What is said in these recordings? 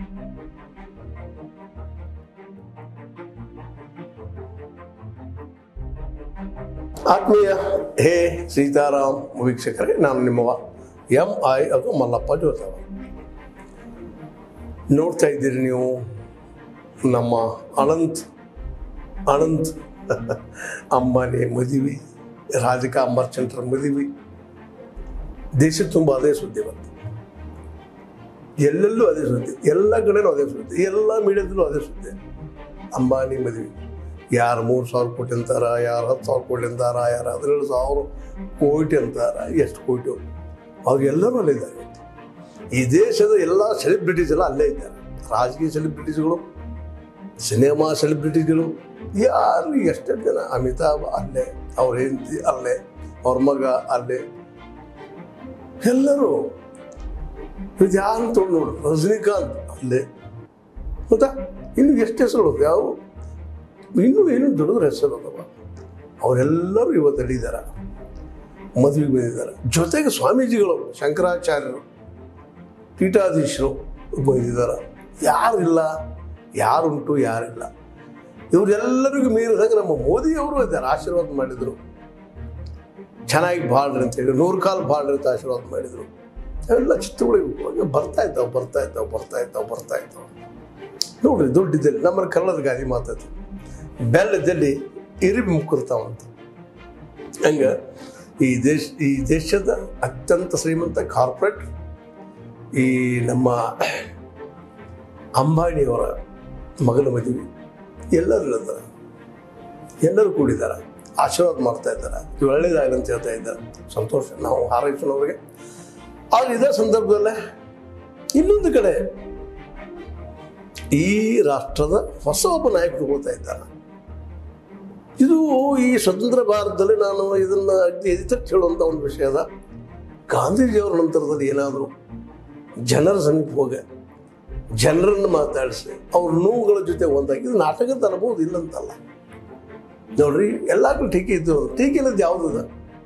ಆತ್ಮೀಯ ಹೇ ಸೀತಾರಾಮ್ ವೀಕ್ಷಕರೇ ನಾನು ನಿಮ್ಮವ ಎಂ ಐ ಅದು ಮಲ್ಲಪ್ಪ ಜೋತವ ನೋಡ್ತಾ ಇದ್ದೀರಿ ನೀವು ನಮ್ಮ ಅನಂತ್ ಅನಂತ್ ಅಂಬಾನಿ ಮದುವೆ ರಾಧಿಕಾ ಮರ್ಚೆಂಟ್ರ ಮದುವೆ ದೇಶ ತುಂಬ ಅದೇ ಸುದ್ದಿ ಬಂತು ಎಲ್ಲೆಲ್ಲೂ ಅದೇ ಸುದ್ದಿ ಎಲ್ಲ ಕಡೆನೂ ಅದೇ ಸುದ್ದಿ ಎಲ್ಲ ಮೀಡಿಯಾದಲ್ಲೂ ಅದೇ ಸುದ್ದಿ ಅಂಬಾನಿ ಮದುವೆ ಯಾರು ಮೂರು ಸಾವಿರ ಕೋಟಿ ಅಂತಾರ ಯಾರು ಹತ್ತು ಸಾವಿರ ಕೋಟಿ ಅಂತಾರ ಯಾರು ಹದಿನೇಳು ಸಾವಿರ ಕೋಟಿ ಅಂತಾರ ಎಷ್ಟು ಕೋಟಿ ಅವ್ರೆಲ್ಲರೂ ಅಲ್ಲೇ ಇದ್ದಾರೆ ಈ ದೇಶದ ಎಲ್ಲ ಸೆಲೆಬ್ರಿಟೀಸ್ ಎಲ್ಲ ಅಲ್ಲೇ ಇದ್ದಾರೆ ರಾಜಕೀಯ ಸೆಲೆಬ್ರಿಟೀಸ್ಗಳು ಸಿನಿಮಾ ಸೆಲೆಬ್ರಿಟೀಸ್ಗಳು ಯಾರು ಎಷ್ಟೆಷ್ಟು ಜನ ಅಮಿತಾಬ್ ಅಲ್ಲೇ ಅವ್ರ ಹೆಂಡತಿ ಅಲ್ಲೇ ಅವ್ರ ಮಗ ಅಲ್ಲೇ ಎಲ್ಲರೂ ಇದು ಯಾರು ತೊಗೊಂಡು ನೋಡು ರಜನಿಕಾಂತ್ ಅಲ್ಲೇ ಗೊತ್ತಾ ಇನ್ನು ಎಷ್ಟು ಹೆಸರು ಯಾವ ಇನ್ನೂ ಏನು ದೊಡ್ಡದ್ರ ಹೆಸರು ಅದಾವ ಅವರೆಲ್ಲರೂ ಇವತ್ತು ಅಲ್ಲಿದ್ದಾರೆ ಮದುವೆಗೆ ಬಂದಿದ್ದಾರೆ ಜೊತೆಗೆ ಸ್ವಾಮೀಜಿಗಳು ಶಂಕರಾಚಾರ್ಯರು ಪೀಠಾಧೀಶರು ಬಂದಿದ್ದಾರೆ ಯಾರಿಲ್ಲ ಯಾರುಂಟು ಯಾರಿಲ್ಲ ಇವರೆಲ್ಲರಿಗೂ ಮೀರಿದಾಗ ನಮ್ಮ ಮೋದಿಯವರು ಇದ್ದಾರೆ ಆಶೀರ್ವಾದ ಮಾಡಿದರು ಚೆನ್ನಾಗಿ ಬಾಳ್ರಿ ಅಂತೇಳಿ ನೂರು ಕಾಲು ಬಾಳ್ರಿ ಅಂತ ಆಶೀರ್ವಾದ ಮಾಡಿದರು ಅವೆಲ್ಲ ಚಿತ್ರಗಳಿಗೆ ಬರ್ತಾ ಇದ್ದಾವೆ ಬರ್ತಾ ಇದ್ದಾವೆ ಬರ್ತಾ ಇದ್ದಾವೆ ಬರ್ತಾ ಇದ್ದಾವೆ ನೋಡ್ರಿ ದುಡ್ಡಿದ್ದಲ್ಲಿ ನಮ್ಮ ಕನ್ನಡದ ಗಾದಿ ಮಾತದ್ದು ಬೆಲ್ಲದಲ್ಲಿ ಇರಿಬಿ ಮುಕ್ಕಿರ್ತಾವಂತ ಹಂಗೆ ಈ ದೇಶ ಈ ದೇಶದ ಅತ್ಯಂತ ಶ್ರೀಮಂತ ಕಾರ್ಪೊರೇಟ್ ಈ ನಮ್ಮ ಅಂಬಾಣಿಯವರ ಮಗನ ಮದುವೆ ಎಲ್ಲರೂ ಇದ್ದಾರೆ ಎಲ್ಲರೂ ಕೂಡಿದ್ದಾರೆ ಆಶೀರ್ವಾದ ಮಾಡ್ತಾ ಇದ್ದಾರೆ ಇದು ಒಳ್ಳೇದಾಗಲಿ ಅಂತ ಹೇಳ್ತಾ ಇದ್ದಾರೆ ಸಂತೋಷ ನಾವು ಹಾರೈಸೋನವರಿಗೆ ಆದರೆ ಇದೇ ಸಂದರ್ಭದಲ್ಲೇ ಇನ್ನೊಂದು ಕಡೆ ಈ ರಾಷ್ಟ್ರದ ಹೊಸ ಒಬ್ಬ ನಾಯಕರು ಹೋಗ್ತಾ ಇದ್ದಾರೆ ಇದು ಈ ಸ್ವತಂತ್ರ ಭಾರತದಲ್ಲಿ ನಾನು ಇದನ್ನ ಅಗ್ದಿ ಎದಿತಕ್ಕೆ ಹೇಳುವಂಥ ಒಂದು ವಿಷಯ ಅದ ಗಾಂಧೀಜಿಯವರ ನಂತರದಲ್ಲಿ ಏನಾದರೂ ಜನರ ಸಮೀಪ ಹೋಗ ಜನರನ್ನು ಮಾತಾಡಿಸಿ ಅವ್ರ ನೋವುಗಳ ಜೊತೆ ಒಂದಾಗಿ ಇದು ನಾಟಕದ ಅನುಭವ ಇಲ್ಲಂತಲ್ಲ ನೋಡ್ರಿ ಎಲ್ಲ ಕಡೆ ಟೀಕೆ ಇದ್ದು ಟೀಕೆ ಇಲ್ಲದ ಯಾವುದದ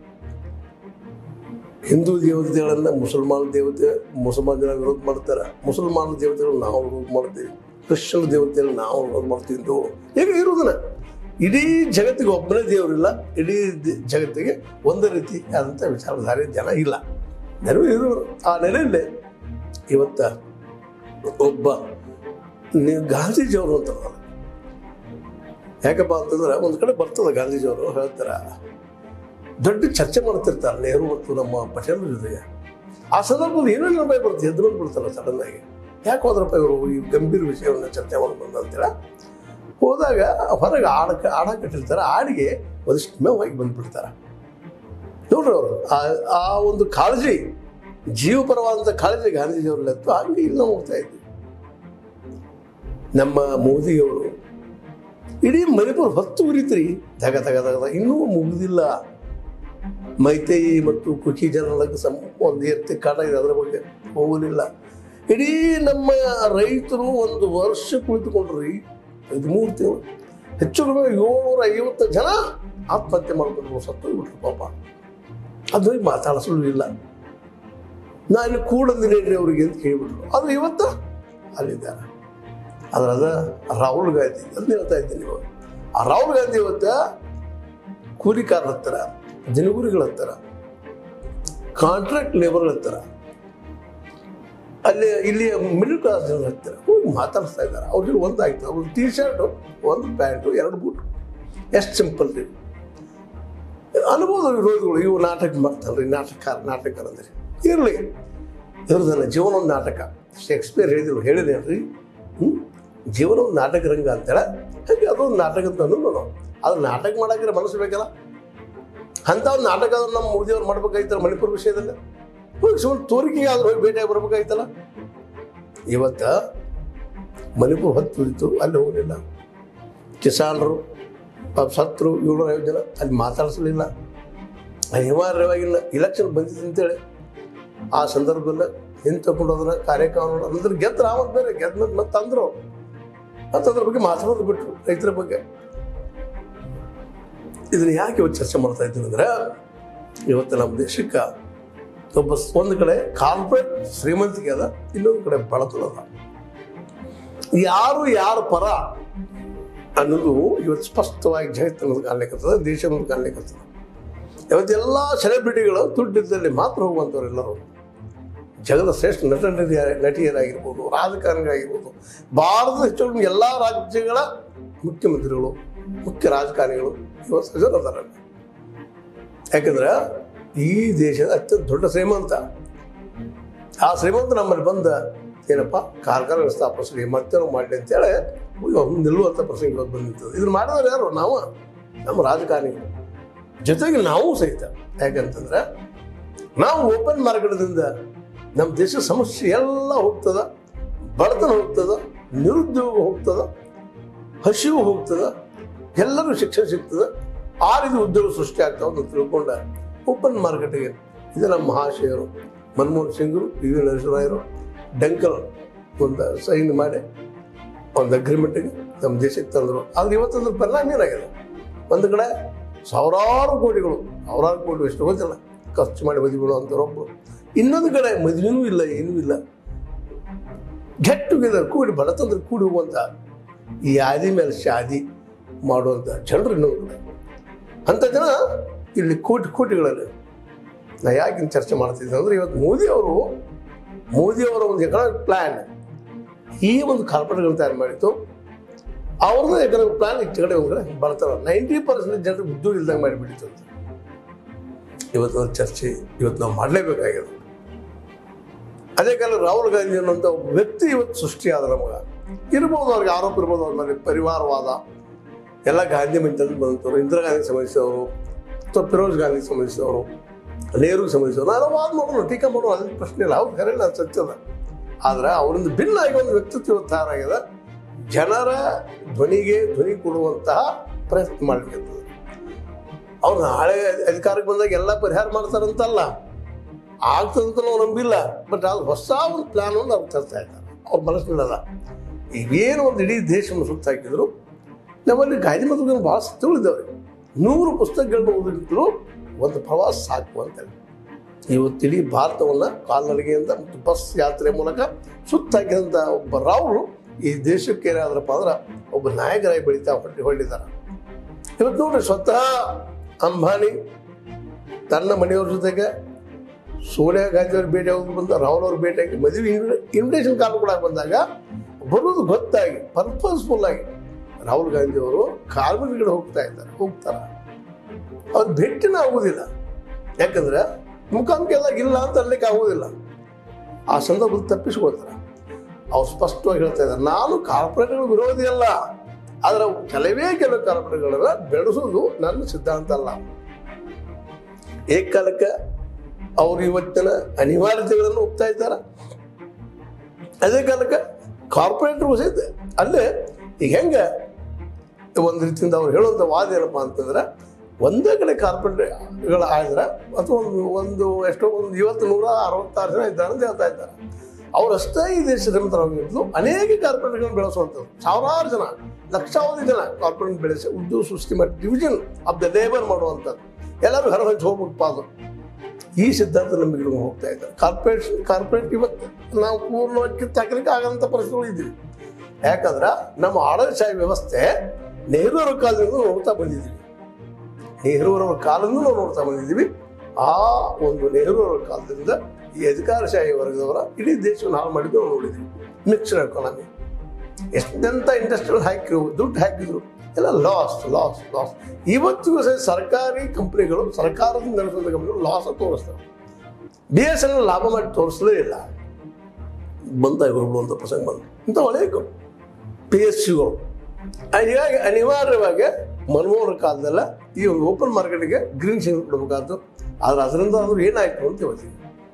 ಹಿಂದೂ ದೇವತೆಗಳನ್ನ ಮುಸಲ್ಮಾನ ದೇವತೆ ಮುಸಲ್ಮಾನ ಜನ ವಿರೋಧ ಮಾಡ್ತಾರೆ ಮುಸಲ್ಮಾನ ದೇವತೆಗಳು ನಾವು ವಿರೋಧ ಮಾಡ್ತೀವಿ ಕ್ರಿಶ್ಚಿಯನ್ ದೇವತೆಗಳು ನಾವು ವಿರೋಧ ಮಾಡ್ತೀವಿ ಅಂತ ಈಗ ಇರುವುದನ್ನ ಇಡೀ ಜಗತ್ತಿಗೆ ಒಬ್ಬನೇ ದೇವರಿಲ್ಲ ಇಡೀ ದ- ಜಗತ್ತಿಗೆ ಒಂದೇ ರೀತಿ ಆದಂಥ ವಿಚಾರಧಾರೆ ಜನ ಇಲ್ಲ ನೆರವು ಇರುವರು ಆ ನೆಲೆಯಲ್ಲೇ ಇವತ್ತ ಒಬ್ಬ ನೀವು ಗಾಂಧೀಜಿಯವರು ಅಂತಾರಲ್ಲ ಯಾಕಪ್ಪ ಅಂತಂದ್ರೆ ಒಂದು ಕಡೆ ಬರ್ತದೆ ಗಾಂಧೀಜಿಯವರು ಹೇಳ್ತಾರ ದೊಡ್ಡ ಚರ್ಚೆ ಮಾಡ್ತಿರ್ತಾರೆ ನೆಹರು ಮತ್ತು ನಮ್ಮ ಪಟೇಲ್ ಜೊತೆಗೆ ಆ ಸಂದರ್ಭದಲ್ಲಿ ಏನೋ ರೂಪಾಯಿ ಬರುತ್ತೆ ಎದ್ದು ಬಿಡ್ತಾರಲ್ಲ ಸಡನ್ ಆಗಿ ಯಾಕೆ ಹೋದ್ರಪ್ಪ ಇವರು ಈ ಗಂಭೀರ ವಿಷಯವನ್ನು ಚರ್ಚೆ ಮಾಡ್ಬಂದು ಅಂತೇಳಿ ಹೋದಾಗ ಹೊರಗೆ ಆಡಕ್ಕೆ ಆಡ ಕಟ್ಟಿರ್ತಾರೆ ಆಡಿಗೆ ಒಂದಿಷ್ಟು ಮೇವಾಗಿ ಬಂದ್ಬಿಡ್ತಾರೆ ನೋಡ್ರಿ ಅವರು ಆ- ಆ ಒಂದು ಕಾಳಜಿ ಜೀವಪರವಾದಂಥ ಕಾಳಜಿ ಗಾಂಧೀಜಿಯವ್ರಲ್ಲಿ ಇತ್ತು ಹಂಗೆ ಇಲ್ಲ ಹೋಗ್ತಾ ಇದ್ವಿ ನಮ್ಮ ಮೋದಿಯವರು ಇಡೀ ಮಣಿಪುರ ಹೊತ್ತು ಉರಿತ್ರಿ ತಗ ತಗ ತಗದ ಇನ್ನೂ ಮುಗಿದಿಲ್ಲ ಮೈತೈ ಮತ್ತು ಕುಚಿ ಜನರಿಗೆ ಸಂ ಒಂದು ಎತ್ತಿ ಕಾಟ ಇದೆ ಅದರ ಬಗ್ಗೆ ಹೋಗಲಿಲ್ಲ ಇಡೀ ನಮ್ಮ ರೈತರು ಒಂದು ವರ್ಷ ಕುಳಿತುಕೊಂಡ್ರಿ ಹದಿಮೂರು ತಿಂಗಳು ಹೆಚ್ಚು ಕಡಿಮೆ ಏಳ್ನೂರ ಐವತ್ತು ಜನ ಆತ್ಮಹತ್ಯೆ ಮಾಡ್ಕೊಂಡು ಸತ್ತು ಬಿಟ್ರು ಪಾಪ ಅದು ಮಾತಾಡಿಸಲಿಲ್ಲ ನಾನು ಕೂಡಂದಿನೇನ್ರಿ ಅವರಿಗೆ ಅಂತ ಕೇಳಿಬಿಟ್ರು ಅದು ಇವತ್ತು ಅಲ್ಲಿದ್ದಾರೆ ಅದ್ರದ ರಾಹುಲ್ ಗಾಂಧಿ ಅಂತ ಹೇಳ್ತಾ ಇದ್ದೀನಿ ಇವಾಗ ಆ ರಾಹುಲ್ ಗಾಂಧಿ ಇವತ್ತ ಕೂಲಿಕಾರರ ಹತ್ತಿರ ದಿನಗೂಲಿಗಳ ಹತ್ತಿರ ಕಾಂಟ್ರಾಕ್ಟ್ ಲೇಬರ್ ಹತ್ತಿರ ಅಲ್ಲಿ ಇಲ್ಲಿ ಮಿಡಲ್ ಕ್ಲಾಸ್ ಜನರ ಹತ್ತಿರ ಹೋಗಿ ಮಾತಾಡಿಸ್ತಾ ಇದ್ದಾರೆ ಅವ್ರ ಜೊತೆ ಒಂದಾಯ್ತು ಅವ್ರ ಟಿ ಶರ್ಟು ಒಂದು ಪ್ಯಾಂಟು ಎರಡು ಬೂಟು ಎಷ್ಟು ಸಿಂಪಲ್ ರೀ ಅನುಭವದ ವಿರೋಧಗಳು ಇವು ನಾಟಕ ಮಾಡ್ತಾರಲ್ರಿ ನಾಟಕಕಾರ ನಾಟಕಕಾರ ಅಂದ್ರೆ ಇರಲಿ ಇವ್ರದನ್ನ ಜೀವನ ಒಂದು ನಾಟಕ ಶೇಕ್ಸ್ಪಿಯರ್ ಹೇಳಿದ್ರು ಹೇಳಿದೇನ್ರಿ ಹ್ಞೂ ಜೀವನ ಒಂದು ನಾಟಕ ರಂಗ ಅಂತೇಳಿ ಹಾಗೆ ಅದೊಂದು ನಾಟಕ ಅಂತ ಅನ್ನೋದು ನಾವು ಅದು ನಾಟಕ ಮಾಡಕ್ಕೆ ಮನಸ್ಸು ಬೇಕಲ್ಲ ಅಂಥ ಒಂದು ನಾಟಕ ನಮ್ಮ ಮೋದಿಯವ್ರು ಮಾಡ್ಬೇಕಾಯ್ತಲ್ಲ ಮಣಿಪುರ ವಿಷಯದಲ್ಲಿ ಹೋಗಿ ಸುಮ್ಮನೆ ತೋರಿಕೆಗೆ ಆದ್ರೂ ಹೋಗಿ ಭೇಟಿಯಾಗಿ ಬರ್ಬೇಕಾಯ್ತಲ್ಲ ಇವತ್ತ ಮಣಿಪುರ ಹೊತ್ತು ಉರಿತು ಅಲ್ಲಿ ಹೋಗಲಿಲ್ಲ ಕಿಸಾನರು ಪಾಪ ಸತ್ರು ಏಳ್ನೂರ ಐವತ್ತು ಜನ ಅಲ್ಲಿ ಮಾತಾಡಿಸಲಿಲ್ಲ ಅನಿವಾರ್ಯವಾಗಿಲ್ಲ ಇಲೆಕ್ಷನ್ ಬಂದಿದೆ ಅಂತೇಳಿ ಆ ಸಂದರ್ಭದಲ್ಲಿ ಹಿಂದೆ ತಗೊಂಡು ಅದನ್ನ ಕಾರ್ಯಕ್ರಮ ಅಂದ್ರೆ ಗೆದ್ರ ಆವತ್ತು ಬೇರೆ ಗೆದ್ದ ಮೇಲೆ ಮತ್ತೆ ಅಂದ್ರು ಮತ್ತು ಅದ್ರ ಬಗ್ಗೆ ಮಾತಾಡೋದು ಬಿಟ್ರು ರೈತರ ಬಗ್ಗೆ ಇದನ್ನ ಯಾಕೆ ಇವತ್ತು ಚರ್ಚೆ ಮಾಡ್ತಾ ಇದ್ದೀವಿ ಅಂದ್ರೆ ಇವತ್ತು ನಮ್ಮ ದೇಶಕ್ಕೆ ಒಬ್ಬ ಸ್- ಒಂದು ಕಡೆ ಕಾರ್ಪೊರೇಟ್ ಶ್ರೀಮಂತಿಕೆ ಅದ ಇನ್ನೊಂದು ಕಡೆ ಬಡತನ ಅದ ಯಾರು ಯಾರ ಪರ ಅನ್ನೋದು ಇವತ್ತು ಸ್ಪಷ್ಟವಾಗಿ ಜಗತ್ತಿನದು ಕಾಣ್ಲಿಕ್ಕತ್ತದ ದೇಶದ ಕಾಣ್ಲಿಕ್ಕತ್ತದ ಇವತ್ತೆಲ್ಲ ಸೆಲೆಬ್ರಿಟಿಗಳು ದುಡ್ಡಿದ್ದಲ್ಲಿ ಮಾತ್ರ ಹೋಗುವಂಥವ್ರೆಲ್ಲರೂ ಜಗದ ಶ್ರೇಷ್ಠ ನಟ ನಟಿಯರ- ನಟಿಯರಾಗಿರ್ಬೋದು ರಾಜಕಾರಣಿಗಳಾಗಿರ್ಬೋದು ಭಾರತದ ಹೆಚ್ಚು ಕಡಿಮೆ ಎಲ್ಲ ರಾಜ್ಯಗಳ ಮುಖ್ಯಮಂತ್ರಿಗಳು ಮುಖ್ಯ ರಾಜಕಾರಣಿಗಳು ಇವತ್ತು ಸಜರದಾರ ಯಾಕಂದ್ರೆ ಈ ದೇಶದ ಅತ್ಯಂತ ದೊಡ್ಡ ಶ್ರೀಮಂತ ಆ ಶ್ರೀಮಂತ ನಮ್ಮಲ್ಲಿ ಬಂದ ಏನಪ್ಪ ಕಾರ್ಖಾನೆ ಸ್ಥಾಪಿಸ್ಲಿ ಮತ್ತೇನೋ ಮಾಡಲಿ ಅಂತೇಳಿ ಇವಾಗ ನಿಲ್ಲುವಂಥ ಪ್ರಸಂಗ ಇವತ್ತು ಬಂದಿರ್ತದೆ ಇದನ್ನ ಮಾಡಿದವ್ರು ಯಾರು ನಾವು ನಮ್ಮ ರಾಜಕಾರಣಿಗಳು ಜೊತೆಗೆ ನಾವು ಸಹಿತ ಯಾಕಂತಂದ್ರೆ ನಾವು ಓಪನ್ ಮಾರ್ಕೆಟ್ದಿಂದ ನಮ್ಮ ದೇಶದ ಸಮಸ್ಯೆ ಎಲ್ಲ ಹೋಗ್ತದ ಬಡತನ ಹೋಗ್ತದ ನಿರುದ್ಯೋಗ ಹೋಗ್ತದ ಹಸಿವು ಹೋಗ್ತದ ಎಲ್ಲರೂ ಶಿಕ್ಷಣ ಸಿಗ್ತದ ಆ ರೀತಿ ಉದ್ಯೋಗ ಸೃಷ್ಟಿ ಆಗ್ತಾವ ಅಂತ ತಿಳ್ಕೊಂಡ ಓಪನ್ ಮಾರ್ಕೆಟ್ಗೆ ಇದು ನಮ್ಮ ಮಹಾಶಯರು ಮನಮೋಹನ್ ಸಿಂಗ್ರು ಪಿ ವಿ ನರಸಿಂಹರಾಯರು ಡಂಕಲ್ ಒಂದು ಸೈನ್ ಮಾಡಿ ಒಂದು ಅಗ್ರಿಮೆಂಟ್ಗೆ ನಮ್ಮ ದೇಶಕ್ಕೆ ತಂದರು ಆದ್ರೆ ಇವತ್ತಂದ್ರೆ ಪರಿಣಾಮ ಏನಾಗಿದೆ ಒಂದು ಕಡೆ ಸಾವಿರಾರು ಕೋಟಿಗಳು ಸಾವಿರಾರು ಕೋಟಿ ಎಷ್ಟು ಗೊತ್ತಿಲ್ಲ ಖರ್ಚು ಮಾಡಿ ಮದುವೆ ಬಿಡುವಂಥವ್ರೊಬ್ಬರು ಇನ್ನೊಂದು ಕಡೆ ಮದುವೆನೂ ಇಲ್ಲ ಏನೂ ಇಲ್ಲ ಗೆಟ್ ಟುಗೆದರ್ ಕೂಡಿ ಬಡತಂದ್ರೆ ಕೂಡಿ ಹೋಗುವಂಥ ಈ ಯಾದಿ ಮೇಲೆ ಶಾದಿ ಮಾಡುವಂಥ ಜನರು ಇನ್ನೊಂದು ಕಡೆ ಅಂಥ ಜನ ಇಲ್ಲಿ ಕೋಟಿ ಕೋಟಿಗಳಲ್ಲಿ ನಾ ಯಾಕೆ ಹಿಂಗ್ ಚರ್ಚೆ ಮಾಡ್ತಿದ್ದೆ ಅಂದ್ರೆ ಇವತ್ತು ಮೋದಿ ಅವರು ಮೋದಿ ಅವರ ಒಂದು ಎಕನಾಮಿಕ್ ಪ್ಲ್ಯಾನ್ ಈ ಒಂದು ಕಾರ್ಪೊರೇಟ್ಗಳನ್ನ ತಯಾರು ಮಾಡಿತ್ತು ಅವ್ರದ್ದು ಎಕನಾಮಿಕ್ ಪ್ಲಾನ್ ಈ ಕಡೆ ಒಂದು ಕಡೆ ಬರ್ತಾರೆ ನೈಂಟಿ ಪರ್ಸೆಂಟ್ ಜನರಿಗೆ ಉದ್ಯೋಗ ಇಲ್ದಂಗೆ ಮಾಡಿಬಿಡ್ತು ಅಂತ ಇವತ್ತು ಒಂದು ಚರ್ಚೆ ಇವತ್ತು ನಾವು ಮಾಡಲೇಬೇಕಾಗಿದೆ ಅದೇ ಕಾಲ ರಾಹುಲ್ ಗಾಂಧಿ ಅನ್ನೋಂಥ ಒಬ್ಬ ವ್ಯಕ್ತಿ ಇವತ್ತು ಸೃಷ್ಟಿಯಾದ ನಮಗ ಇರ್ಬೋದು ಅವ್ರಿಗೆ ಆರೋಪ ಇರ್ಬೋದು ಅವ್ರ ಮೇಲೆ ಪರಿವಾರವಾದ ಎಲ್ಲ ಗಾಂಧಿ ಮಿಂಟಲ್ಲಿ ಬಂದವರು ಇಂದಿರಾ ಗಾಂಧಿ ಸಂಬಂಧಿಸಿದವರು ಅಥವಾ ಫಿರೋಜ್ ಗಾಂಧಿ ಸಂಬಂಧಿಸಿದವರು ನೆಹರು ಸಂಬಂಧಿಸಿದವರು ನಾನು ವಾದ ಮಾಡೋಣ ಟೀಕಾ ಮಾಡೋಣ ಅದ್ರ ಪ್ರಶ್ನೆ ಇಲ್ಲ ಅವ್ರು ಕರೆ ಇಲ್ಲ ಸತ್ಯದ ಆದ್ರೆ ಅವರಿಂದ ಭಿನ್ನ ಆಗಿ ಒಂದು ವ್ಯಕ್ತಿತ್ವ ಇವತ್ತು ತಯಾರಾಗಿದೆ ಜನರ ಧ್ವನಿಗೆ ಧ್ವನಿ ಕೊಡುವಂತಹ ಪ್ರಯತ್ನ ಮಾಡಲಿಕ್ಕೆ ಅವ್ರು ನಾಳೆ ಅಧಿಕಾರಕ್ಕೆ ಬಂದಾಗ ಎಲ್ಲ ಪರಿಹಾರ ಮಾಡ್ತಾರಂತಲ್ಲ ಆಗ್ತದಂತ ನಾವು ನಂಬಿಲ್ಲ ಬಟ್ ಅದು ಹೊಸ ಒಂದು ಪ್ಲಾನ್ ಒಂದು ಅವ್ರು ತರ್ತಾ ಇದ್ದಾರೆ ಅವ್ರ ಮನಸ್ಸಿನಲ್ಲ ಇವೇನು ಒಂದು ಇಡೀ ದೇಶವನ್ನು ಸುತ್ತ ಹಾಕಿದ್ರು ನಮ್ಮಲ್ಲಿ ಗಾಂಧಿ ಮತ್ತು ಭಾಳ ಸತ್ಯಗಳಿದ್ದಾವೆ ನೂರು ಪುಸ್ತಕಗಳನ್ನ ಓದಿದ್ರು ಒಂದು ಪ್ರವಾಸ ಸಾಕು ಅಂತೇಳಿ ಇವತ್ತು ಇಡೀ ಭಾರತವನ್ನು ಕಾಲ್ನಡಿಗೆಯಿಂದ ಮತ್ತು ಬಸ್ ಯಾತ್ರೆ ಮೂಲಕ ಸುತ್ತ ಹಾಕಿದಂಥ ಒಬ್ಬ ರಾಹುಲ್ ಈ ದೇಶಕ್ಕೆ ಏನಾದ್ರಪ್ಪ ಅಂದ್ರೆ ಒಬ್ಬ ನಾಯಕರಾಗಿ ಬೆಳೀತಾ ಹೊಟ್ಟಿ ಹೊಳ್ಳಿದ್ದಾರೆ ಇವತ್ತು ನೋಡ್ರಿ ಸ್ವತಃ ಅಂಬಾನಿ ತನ್ನ ಮನೆಯವ್ರ ಜೊತೆಗೆ ಸೋನಿಯಾ ಗಾಂಧಿ ಅವ್ರ ಭೇಟಿ ಆಗೋದು ಬಂದ ರಾಹುಲ್ ಅವ್ರ ಭೇಟಿಯಾಗಿ ಮದುವೆ ಇನ್ವಿಟೇಷನ್ ಕಾರ್ಡ್ ಕೂಡ ಬಂದಾಗ ಬರೋದು ಗೊತ್ತಾಗಿ ಪರ್ಪಸ್ಫುಲ್ ಆಗಿ ರಾಹುಲ್ ಗಾಂಧಿ ಅವರು ಕಾರ್ಮಿಕರು ಹೋಗ್ತಾ ಇದ್ದಾರೆ ಹೋಗ್ತಾರ ಅವ್ರ ಭೇಟಿನ ಆಗುವುದಿಲ್ಲ ಯಾಕಂದ್ರೆ ಮುಖಾಂಕೆಲ್ಲ ಇಲ್ಲ ಅಂತ ಅನ್ಲಿಕ್ಕೆ ಆಗುವುದಿಲ್ಲ ಆ ಸಂದರ್ಭದಲ್ಲಿ ತಪ್ಪಿಸ್ಕೊಳ್ತಾರೆ ಅವ್ರು ಸ್ಪಷ್ಟವಾಗಿ ಹೇಳ್ತಾ ಇದ್ದಾರೆ ನಾನು ಕಾರ್ಪೊರೇಟ್ಗಳ ವಿರೋಧಿ ಅಲ್ಲ ಆದ್ರೆ ಕೆಲವೇ ಕೆಲವು ಕಾರ್ಪೊರೇಟ್ಗಳನ್ನ ಬೆಳೆಸೋದು ನನ್ನ ಸಿದ್ಧಾಂತ ಅಲ್ಲ ಏಕಾಲಕ್ಕೆ ಅವರು ಇವತ್ತಿನ ಅನಿವಾರ್ಯತೆಗಳನ್ನು ಒಪ್ತಾ ಇದ್ದಾರೆ ಅದೇ ಕಾಲಕ್ಕೆ ಕಾರ್ಪೊರೇಟ್ರು ಸಹಿತ ಅಲ್ಲೇ ಈಗ ಹೆಂಗೆ ಒಂದು ರೀತಿಯಿಂದ ಅವ್ರು ಹೇಳುವಂಥ ವಾದ ಏನಪ್ಪ ಅಂತಂದ್ರೆ ಒಂದೇ ಕಡೆ ಕಾರ್ಪೊರೇಟ್ಗಳ ಆದ್ರೆ ಅಥವಾ ಒಂದು ಒಂದು ಎಷ್ಟೋ ಒಂದು ಇವತ್ತು ನೂರ ಅರವತ್ತಾರು ಜನ ಇದ್ದಾರೆ ಅಂತ ಹೇಳ್ತಾ ಇದ್ದಾರೆ ಅವರಷ್ಟೇ ಈ ದೇಶ ಶ್ರೀಮಂತರಾಗಿದ್ದು ಅನೇಕ ಕಾರ್ಪೊರೇಟ್ಗಳನ್ನು ಬೆಳೆಸುವಂಥದ್ದು ಸಾವಿರಾರು ಜನ ಲಕ್ಷಾವಧಿ ಜನ ಕಾರ್ಪೊರೇಟ್ ಬೆಳೆಸಿ ಉದ್ಯೋಗ ಸೃಷ್ಟಿ ಮಾಡಿ ಡಿವಿಷನ್ ಆಫ್ ದ ಲೇಬರ್ ಮಾಡುವಂಥದ್ದು ಎಲ್ಲರೂ ಹೊರ ಹಂಚಿ ಹೋಗ್ಬೇಕು ಪಾದು ಈ ಸಿದ್ಧಾಂತ ನಂಬಿಕೆ ಹೋಗ್ತಾ ಇದ್ದಾರೆ ಕಾರ್ಪೊರೇಷನ್ ಕಾರ್ಪೊರೇಟ್ ಇವತ್ತು ನಾವು ಪೂರ್ಣವಾಗಿ ಕಿತ್ತಾಕಲಿಕ್ಕೆ ಆಗಂತ ಪರಿಸ್ಥಿತಿಗಳು ಇದ್ದೀವಿ ಯಾಕಂದ್ರೆ ನಮ್ಮ ಆಡಳಿತಶಾಹಿ ವ್ಯವಸ್ಥೆ ನೆಹರೂರ ಕಾಲದಿಂದ ನೋಡ್ತಾ ಬಂದಿದ್ದೀವಿ ನೆಹರೂರವರ ಕಾಲದಿಂದ ನಾವು ನೋಡ್ತಾ ಬಂದಿದ್ದೀವಿ ಆ ಒಂದು ನೆಹರೂರವರ ಕಾಲದಿಂದ ಈ ಅಧಿಕಾರಶಾಹಿ ವರ್ಗದವರ ಇಡೀ ದೇಶವನ್ನು ಹಾಳು ಮಾಡಿದ್ದು ನಾವು ನೋಡಿದ್ದೀವಿ ಮಿಕ್ಸ್ಡ್ ಎಕಾನಮಿ ಎಷ್ಟೆಂತ ಇಂಡಸ್ಟ್ರಿಯಲ್ ಹಾಕಿರು ದುಡ್ಡು ಹಾಕಿದ್ರು ಎಲ್ಲ ಲಾಸ್ ಲಾಸ್ ಲಾಸ್ ಇವತ್ತಿಗೂ ಸಹ ಸರ್ಕಾರಿ ಕಂಪ್ನಿಗಳು ಸರ್ಕಾರದಿಂದ ನಡೆಸುವಂಥ ಕಂಪ್ನಿಗಳು ಲಾಸ್ ತೋರಿಸ್ತವೆ ಬಿ ಎಸ್ ಎನ್ ಲಾಭ ಮಾಡಿ ತೋರಿಸಲೇ ಇಲ್ಲ ಬಂದಾಗ ಹೋಗುವಂಥ ಪ್ರಸಂಗ ಬಂದು ಇಂಥ ಒಳ್ಳೆಯ ಪಿ ಎಸ್ ಸಿಗಳು ಹೀಗಾಗಿ ಅನಿವಾರ್ಯವಾಗಿ ಮನಮೋಹನ ಕಾಲದಲ್ಲ ಈ ಒಂದು ಓಪನ್ ಮಾರ್ಕೆಟ್ಗೆ ಗ್ರೀನ್ ಸಿಗ್ನಲ್ ಕೊಡಬೇಕಾದ್ದು ಆದ್ರೆ ಅದರಿಂದ ಆದ್ರೂ ಏನಾಯ್ತು ಅಂತ ಹೇಳ್ತೀವಿ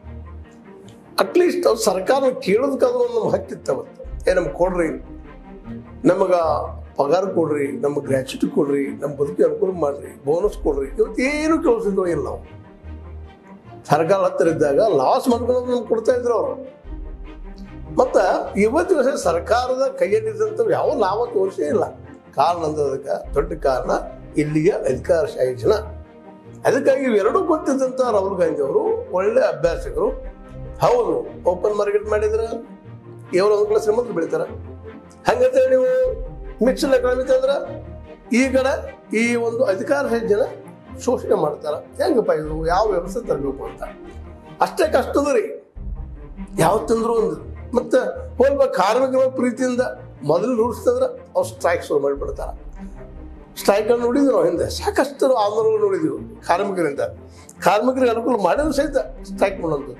ಅಟ್ಲೀಸ್ಟ್ ಅವ್ರು ಸರ್ಕಾರ ಕೇಳೋದಕ್ಕಾದ್ರೂ ಒಂದು ನಮ್ಮ ಹಕ್ಕಿತ್ತು ಅವತ್ತು ಏ ನಮ್ಗೆ ಕೊಡ್ರಿ ನಮಗೆ ಪಗಾರ ಕೊಡ್ರಿ ನಮ್ಗೆ ಗ್ರ್ಯಾಚ್ಯುಟಿ ಕೊಡ್ರಿ ನಮ್ಮ ಬದುಕಿಗೆ ಅನುಕೂಲ ಮಾಡ್ರಿ ಬೋನಸ್ ಕೊಡ್ರಿ ಇವತ್ತು ಏನು ಕೇಳಿಸಿದ್ರು ಇಲ್ಲ ನಾವು ಸರ್ಕಾರ ಹತ್ತಿರ ಇದ್ದಾಗ ಲಾಸ್ ಮಾಡ್ಕೊಂಡು ನಮ್ಗೆ ಕೊಡ್ತಾ ಇದ್ರು ಅವರು ಮತ್ತ ಇವತ್ತಿನ ದಿವಸ ಸರ್ಕಾರದ ಕೈಯಲ್ಲಿದ್ದಂಥ ಯಾವ ಲಾಭ ತೋರಿಸೇ ಇಲ್ಲ ಕಾರಣ ಅಂದ್ರೆ ಅದಕ್ಕೆ ದೊಡ್ಡ ಕಾರಣ ಇಲ್ಲಿಯ ಅಧಿಕಾರಶಾಹಿ ಜನ ಅದಕ್ಕಾಗಿ ಇವೆರಡೂ ಗೊತ್ತಿದ್ದಂಥ ರಾಹುಲ್ ಗಾಂಧಿ ಅವರು ಒಳ್ಳೆ ಅಭ್ಯಾಸಕರು ಹೌದು ಓಪನ್ ಮಾರ್ಕೆಟ್ ಮಾಡಿದ್ರೆ ಇವರು ಒಂದು ಕಡೆ ಶ್ರೀಮಂತರು ಬೆಳಿತಾರೆ ಹಂಗಂತೇಳಿ ನೀವು ಮಿಕ್ಸಲ್ ಎಕಾನಮಿ ಅಂದ್ರೆ ಈ ಕಡೆ ಈ ಒಂದು ಅಧಿಕಾರ ಹೆಜ್ಜೆನ ಶೋಷಣೆ ಮಾಡ್ತಾರೆ ಹೆಂಗಪ್ಪ ಇದು ಯಾವ ವ್ಯವಸ್ಥೆ ತರಬೇಕು ಅಂತ ಅಷ್ಟೇ ಕಷ್ಟದ ರೀ ಯಾವತ್ತಂದ್ರೂ ಒಂದು ಮತ್ತೆ ಹೋಲ್ಬೇಕು ಕಾರ್ಮಿಕರ ಪ್ರೀತಿಯಿಂದ ಮೊದಲು ರೂಢಿಸ್ತಂದ್ರೆ ಅವ್ರು ಸ್ಟ್ರೈಕ್ ಶುರು ಮಾಡಿಬಿಡ್ತಾರೆ ಸ್ಟ್ರೈಕನ್ನು ನೋಡಿದ್ವಿ ನಾವು ಹಿಂದೆ ಸಾಕಷ್ಟು ಆಂದೋಲನ ನೋಡಿದ್ವಿ ಕಾರ್ಮಿಕರಿಂದ ಕಾರ್ಮಿಕರಿಗೆ ಅನುಕೂಲ ಮಾಡಿದ್ರು ಸಹಿತ ಸ್ಟ್ರೈಕ್ ಮಾಡುವಂಥದ್ದು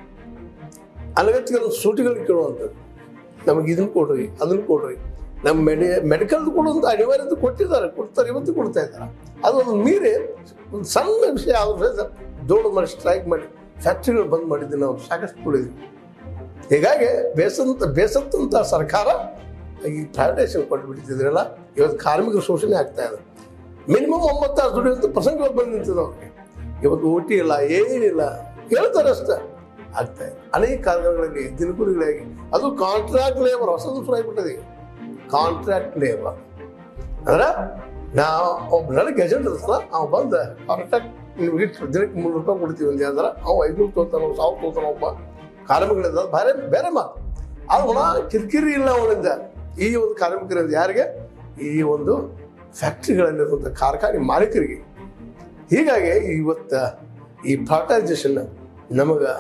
ಅನಗತ್ಯ ಸೂಟಿಗಳಿಗೆ ಕೇಳುವಂಥದ್ದು ನಮಗೆ ಇದನ್ನು ಕೊಡ್ರಿ ಅದನ್ನು ಕೊಡ್ರಿ ನಮ್ಮ ಮೆಡಿ ಮೆಡಿಕಲ್ ಕೊಡುವಂಥ ಅನಿವಾರ್ಯತೆ ಕೊಟ್ಟಿದ್ದಾರೆ ಕೊಡ್ತಾರೆ ಇವತ್ತು ಕೊಡ್ತಾ ಇದ್ದಾರೆ ಅದೊಂದು ಮೀರಿ ಒಂದು ಸಣ್ಣ ವಿಷಯ ಆದ್ರೂ ಸಹಿತ ದೊಡ್ಡ ಮಾಡಿ ಸ್ಟ್ರೈಕ್ ಮಾಡಿ ಫ್ಯಾಕ್ಟ್ರಿಗಳು ಬಂದ್ ಮಾಡಿದ್ವಿ ನಾವು ಸಾಕಷ್ಟು ನೋಡಿದ್ವಿ ಹೀಗಾಗಿ ಬೇಸಂತ ಬೇಸತ್ತಂತ ಸರ್ಕಾರ ಈ ಪ್ರೈವೇಟೈಸೇಷನ್ ಕೊಟ್ಬಿಟ್ಟಿದ್ರಲ್ಲ ಇವತ್ತು ಕಾರ್ಮಿಕರ ಶೋಷಣೆ ಆಗ್ತಾ ಇದೆ ಮಿನಿಮಮ್ ಒಂಬತ್ತು ತಾಸು ದುಡಿಯುವಂಥ ಪ್ರಸಂಗ ಇವತ್ತು ಬಂದು ನಿಂತಿದೆ ಅವ್ರಿಗೆ ಇವತ್ತು ಓ ಟಿ ಇಲ್ಲ ಏನಿಲ್ಲ ಹೇಳ್ತಾರೆ ಅಷ್ಟೇ ಆಗ್ತಾ ಇದೆ ಅನೇಕ ಕಾರ್ಯಗಳಲ್ಲಿ ದಿನಕೂಲಿಗಳಾಗಿ ಅದು ಕಾಂಟ್ರಾಕ್ಟ್ ಲೇಬರ್ ಹೊಸದು ಶುರು ಆಗಿಬಿಟ್ಟದೆ ಕಾಂಟ್ರಾಕ್ಟ್ ಲೇಬರ್ ಅಂದ್ರೆ ನಾವು ಒಬ್ಬ ನನಗೆ ಏಜೆಂಟ್ ಇರ್ತಲ್ಲ ಅವ ಬಂದ ಕಾಂಟ್ರಾಕ್ಟ್ ನೀವು ಇಟ್ಟು ದಿನಕ್ಕೆ ಮುನ್ನೂರು ರೂಪಾಯಿ ಕೊಡ್ತೀವಿ ಅಂತ ಅಂದ್ರೆ ಅವ ಐದುನೂರು ತೊಗೊತಾನ ಸಾವಿರ ತೊಗೊತಾನ ಒಬ್ಬ ಕಾರ್ಮಿಕರಿಂದ ಬೇರೆ ಬೇರೆ ಮಾತು ಅದು ಒಣ ಕಿರಿಕಿರಿ ಇಲ್ಲ ಅವನಿಂದ ಈ ಒಂದು ಕಾರ್ಮಿಕರಿಂದ ಯಾರಿಗೆ ಈ ಒಂದು ಫ್ಯಾಕ್ಟ್ರಿಗಳಲ್ಲಿರುವಂಥ ಕಾರ್ಖಾನೆ ಮಾಲೀಕರಿಗೆ ಹೀಗಾಗಿ ಇವತ್ತು ಈ ಪ್ರಾಟೈಸೇಷನ್ ನಮಗೆ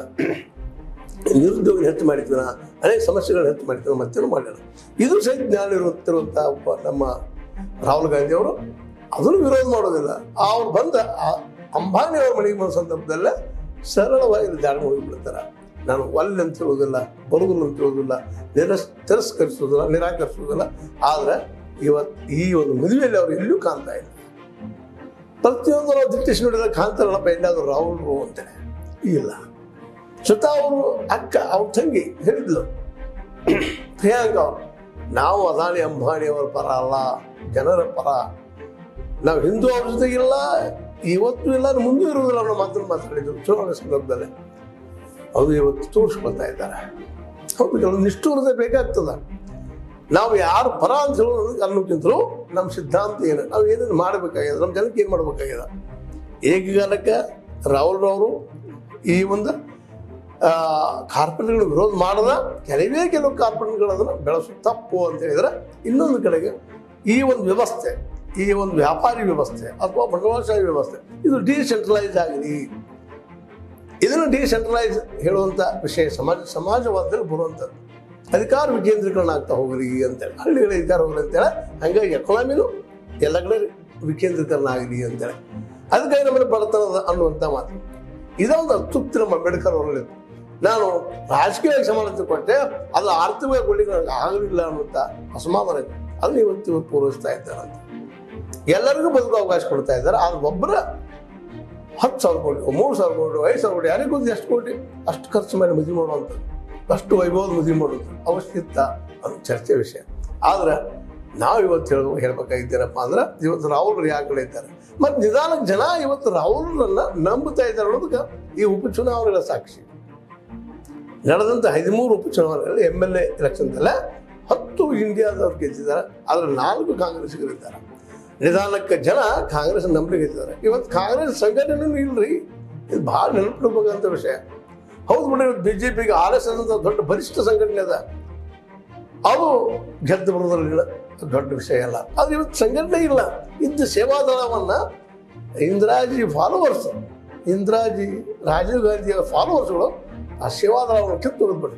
ನಿರುದ್ಯೋಗ ಹೆಚ್ಚು ಮಾಡಿದ್ವಿ ನಾ ಅನೇಕ ಸಮಸ್ಯೆಗಳನ್ನ ಹೆಚ್ಚು ಮಾಡಿದ್ವಿ ಮತ್ತೇನು ಮಾಡಿಲ್ಲ ಇದು ಸಹಿತ ಜ್ಞಾನ ಇರುತ್ತಿರುವಂಥ ಒಬ್ಬ ನಮ್ಮ ರಾಹುಲ್ ಗಾಂಧಿ ಅವರು ಅದನ್ನು ವಿರೋಧ ಮಾಡೋದಿಲ್ಲ ಅವ್ರು ಬಂದ ಆ ಅಂಬಾನಿ ಅವ್ರ ಮನೆಗೆ ಬಂದ ಸಂದರ್ಭದಲ್ಲೇ ಸರಳವಾಗಿ ದಾಳಿ ಹೋಗಿಬಿಡ್ತಾರೆ ನಾನು ಒಲ್ಲೆ ಅಂತ ಹೇಳೋದಿಲ್ಲ ಬರುದಿಲ್ಲ ಅಂತ ಹೇಳೋದಿಲ್ಲ ನಿರಸ್ ತಿರಸ್ಕರಿಸೋದಿಲ್ಲ ನಿರಾಕರಿಸೋದಿಲ್ಲ ಆದರೆ ಇವತ್ತು ಈ ಒಂದು ಮದುವೆಯಲ್ಲಿ ಅವ್ರು ಎಲ್ಲೂ ಕಾಣ್ತಾ ಇಲ್ಲ ಪ್ರತಿಯೊಂದು ನಾವು ದಿಟ್ಟಿಸಿ ನೋಡಿದ್ರೆ ಕಾಂತಾರಲ್ಲಪ್ಪ ಎಲ್ಲಾದರೂ ರಾಹುಲ್ ಅಂತೇಳಿ ಇಲ್ಲ ಸುತ್ತ ಅವರು ಅಕ್ಕ ಅವ್ರ ತಂಗಿ ಹೇಳಿದ್ಲು ಪ್ರಿಯಾಂಕ ಅವರು ನಾವು ಅದಾನಿ ಅಂಬಾನಿ ಅವರ ಪರ ಅಲ್ಲ ಜನರ ಪರ ನಾವು ಹಿಂದೂ ಅವ್ರ ಜೊತೆಗಿಲ್ಲ ಇವತ್ತು ಇಲ್ಲ ಮುಂದೂ ಇರುವುದಿಲ್ಲ ಅನ್ನೋ ಮಾತನ್ನು ಮಾತಾಡಿದ್ರು ಚುನಾವಣೆ ಸಂದರ್ಭದಲ್ಲಿ ಅದು ಇವತ್ತು ತೋರಿಸ್ಕೊಳ್ತಾ ಇದ್ದಾರೆ ಹೌದು ಕೆಲವು ನಿಷ್ಠೂರತೆ ಬೇಕಾಗ್ತದ ನಾವು ಯಾರು ಪರ ಅಂತ ಹೇಳೋದು ಅನ್ನೋಕ್ಕಿಂತಲೂ ನಮ್ಮ ಸಿದ್ಧಾಂತ ಏನು ನಾವು ಏನೇನು ಮಾಡಬೇಕಾಗ್ಯದ ನಮ್ಮ ಜನಕ್ಕೆ ಏನು ಮಾಡಬೇಕಾಗ್ಯದ ಏಕಕಾಲಕ್ಕೆ ರಾಹುಲ್ ರವರು ಈ ಒಂದು ಕಾರ್ಪೊರೇಟ್ಗಳು ವಿರೋಧ ಮಾಡದ ಕೆಲವೇ ಕೆಲವು ಕಾರ್ಪೊರೇಟ್ಗಳು ಅದನ್ನು ಬೆಳೆಸು ತಪ್ಪು ಅಂತ ಹೇಳಿದ್ರೆ ಇನ್ನೊಂದು ಕಡೆಗೆ ಈ ಒಂದು ವ್ಯವಸ್ಥೆ ಈ ಒಂದು ವ್ಯಾಪಾರಿ ವ್ಯವಸ್ಥೆ ಅಥವಾ ಬಂಡವಾಳಶಾಹಿ ವ್ಯವಸ್ಥೆ ಇದು ಡಿಸೆಂಟ್ರಲೈಸ್ ಆಗಲಿ ಇದನ್ನು ಡಿಸೆಂಟ್ರಲೈಸ್ ಹೇಳುವಂಥ ವಿಷಯ ಸಮಾಜ ಸಮಾಜವಾದದಲ್ಲಿ ಬರುವಂಥದ್ದು ಅಧಿಕಾರ ವಿಕೇಂದ್ರೀಕರಣ ಆಗ್ತಾ ಹೋಗಲಿ ಅಂತೇಳಿ ಹಳ್ಳಿಗಳ ಅಧಿಕಾರ ಹೋಗಲಿ ಅಂತೇಳಿ ಹಂಗಾಗಿ ಎಕಾನಮಿನೂ ಎಲ್ಲ ಕಡೆ ವಿಕೇಂದ್ರೀಕರಣ ಆಗಲಿ ಅಂತೇಳಿ ಅದಕ್ಕಾಗಿ ನಮ್ಮಲ್ಲಿ ಬಡತನದ ಅನ್ನುವಂಥ ಮಾತು ಇದೊಂದು ಅತೃಪ್ತಿ ನಮ್ಮ ಅಂಬೇಡ್ಕರ್ ಅವರಲ್ಲಿ ನಾನು ರಾಜಕೀಯವಾಗಿ ಸಮಾನತೆ ಕೊಟ್ಟೆ ಅದು ಆರ್ಥಿಕವಾಗಿ ಕೊಡ್ಲಿಕ್ಕೆ ನನಗೆ ಆಗಲಿಲ್ಲ ಅನ್ನುವಂಥ ಅಸಮಾಧಾನ ಇದೆ ಅದನ್ನ ಇವತ್ತು ಇವತ್ತು ಪೂರೈಸ್ತಾ ಇದ್ದಾರೆ ಅಂತ ಎಲ್ಲರಿಗೂ ಬದುಕು ಅವಕಾಶ ಕೊಡ್ತಾ ಇದ್ದಾರೆ ಆದ್ರೆ ಒಬ್ಬರ ಹತ್ತು ಸಾವಿರ ಕೋಟಿ ಮೂರು ಸಾವಿರ ಕೋಟಿ ಐದು ಸಾವಿರ ಕೋಟಿ ಯಾರಿಗೂ ಗೊತ್ತು ಎಷ್ಟು ಕೋಟಿ ಅಷ್ಟು ಖರ್ಚು ಮಾಡಿ ಮದುವೆ ಮಾಡುವಂಥದ್ದು ಅಷ್ಟು ವೈಭವದ ಮದುವೆ ಮಾಡೋದು ಅವಶ್ಯಕ ಅದು ಚರ್ಚೆ ವಿಷಯ ಆದ್ರೆ ನಾವು ಇವತ್ತು ಹೇಳ ಹೇಳ್ಬೇಕಾಗಿದ್ದೇನಪ್ಪ ಅಂದ್ರೆ ಇವತ್ತು ರಾಹುಲ್ ಯಾವ ಕಡೆ ಇದ್ದಾರೆ ಮತ್ತು ನಿಧಾನಕ್ಕೆ ಜನ ಇವತ್ತು ರಾಹುಲ್ರನ್ನ ನಂಬುತ್ತಾ ಇದ್ದಾರೆ ಅನ್ನೋದಕ್ಕೆ ಈ ಉಪಚುನಾವಣೆಗಳ ಸಾಕ್ಷಿ ನಡೆದಂಥ ಹದಿಮೂರು ಉಪಚುನಾವಣೆಗಳಲ್ಲಿ ಎಮ್ ಎಲ್ ಎ ಎಲೆಕ್ಷನ್ದಲ್ಲೇ ಹತ್ತು ಇಂಡಿಯಾದವ್ರು ಗೆದ್ದಿದ್ದಾರೆ ಆದರೆ ನಾಲ್ಕು ಕಾಂಗ್ರೆಸ್ಸಿಗರಿದ್ದಾರೆ ನಿಧಾನಕ್ಕೆ ಜನ ಕಾಂಗ್ರೆಸ್ ನಂಬಲಿಕ್ಕೆ ಇದ್ದಾರೆ ಇವತ್ತು ಕಾಂಗ್ರೆಸ್ ಸಂಘಟನೆನೂ ಇಲ್ರಿ ಇದು ಭಾಳ ನೆನಪಿಡ್ಬೇಕಂತ ವಿಷಯ ಹೌದು ಬಿಡಿ ಇವತ್ತು ಬಿ ಜೆ ಪಿಗೆ ಆರ್ ಎಸ್ ಎಸ್ ಅಂತ ದೊಡ್ಡ ಬಲಿಷ್ಠ ಸಂಘಟನೆ ಅದ ಅದು ಗೆದ್ದು ಬರೋದ್ರಲ್ಲಿಲ್ಲ ಅದು ದೊಡ್ಡ ವಿಷಯ ಅಲ್ಲ ಅದು ಇವತ್ತು ಸಂಘಟನೆ ಇಲ್ಲ ಇದ್ದ ಸೇವಾದಳವನ್ನು ಇಂದಿರಾಜಿ ಫಾಲೋವರ್ಸ್ ಇಂದಿರಾಜಿ ರಾಜೀವ್ ಗಾಂಧಿಯ ಫಾಲೋವರ್ಸ್ಗಳು ಆ ಸೇವಾದಳವನ್ನು ಕಿತ್ತು ಹೋಗ್ಬಿಟ್ರು